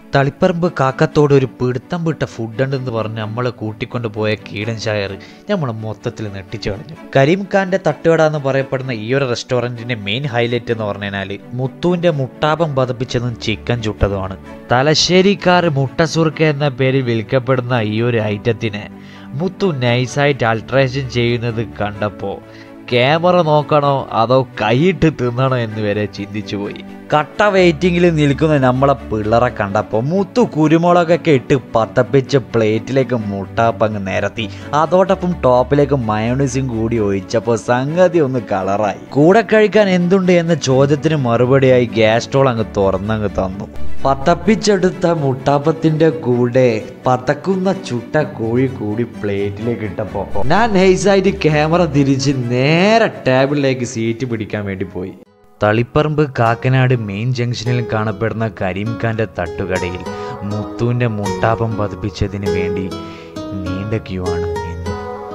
തളിപ്പറമ്പ് കാക്കത്തോട് ഒരു പിടുത്തം വിട്ട ഫുഡ് ഉണ്ടെന്ന് പറഞ്ഞ് നമ്മളെ കൂട്ടിക്കൊണ്ട് പോയ കീടൻ ഷായർ നമ്മളെ മൊത്തത്തിൽ നെട്ടിച്ചു കളഞ്ഞു കരീം ഖാന്റെ തട്ടുകട എന്ന് പറയപ്പെടുന്ന ഈ ഒരു റെസ്റ്റോറൻറ്റിന്റെ മെയിൻ ഹൈലൈറ്റ് എന്ന് പറഞ്ഞാൽ മുത്തുവിന്റെ മുട്ടാപം പതപ്പിച്ചതും ചിക്കൻ ചുട്ടതുമാണ് തലശ്ശേരിക്കാർ മുട്ടസുർക്ക എന്ന പേരിൽ വിളിക്കപ്പെടുന്ന ഈ ഒരു ഐറ്റത്തിനെ മുത്തു നൈസായിട്ട് അൾട്രേഷൻ ചെയ്യുന്നത് കണ്ടപ്പോൾ ക്യാമറ നോക്കണോ അതോ കൈയിട്ട് തിന്നണോ എന്ന് വരെ ചിന്തിച്ചു പോയി കട്ട വെയിറ്റിങ്ങിൽ നിൽക്കുന്ന നമ്മളെ പിള്ളറെ കണ്ടപ്പോൾ മുത്തു കുരുമുളകൊക്കെ ഇട്ട് പതപ്പിച്ച് പ്ലേറ്റിലേക്ക് മുട്ടാപ്പങ്ങ് നിരത്തി അതോടൊപ്പം ടോപ്പിലേക്ക് മയോണൈസും കൂടി ഒഴിച്ചപ്പോൾ സംഗതി ഒന്ന് കളറായി കൂടെ കഴിക്കാൻ എന്തുണ്ട് എന്ന ചോദ്യത്തിന് മറുപടിയായി ഗ്യാസ് സ്റ്റോൾ അങ്ങ് തുറന്നങ്ങ് തന്നു പതപ്പിച്ചെടുത്ത മുട്ടാപ്പത്തിന്റെ കൂടെ പതക്കുന്ന ചുട്ട കോഴി കൂടി പ്ലേറ്റിലേക്ക് ഇട്ടപ്പോൾ ഞാൻ നൈസായിട്ട് ക്യാമറ തിരിച്ച് നേരെ ടേബിളിലേക്ക് സീറ്റ് പിടിക്കാൻ വേണ്ടി പോയി തളിപ്പറമ്പ് കാക്കനാട് മെയിൻ ജംഗ്ഷനിൽ കാണപ്പെടുന്ന കരീം ഖാന്റെ തട്ടുകടയിൽ മുത്തുവിന്റെ മുട്ടാപ്പം പതിപ്പിച്ചതിന് വേണ്ടി നീണ്ട ക്യൂ ആണ് ഇന്ന്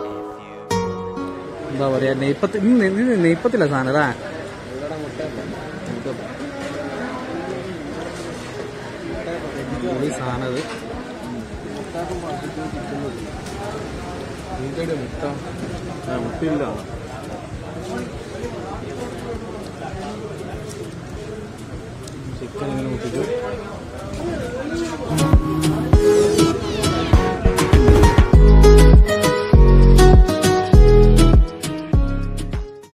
എന്താ പറയാ നെയ്പ്പത്തി ഇന്ന് ഇത് നെയ്പ്പത്തില്ല സാധനം അതാ സാധനം ഇത് മുട്ടില്ല ചിക്കൻ ഇങ്ങനെ മുട്ടിച്ചു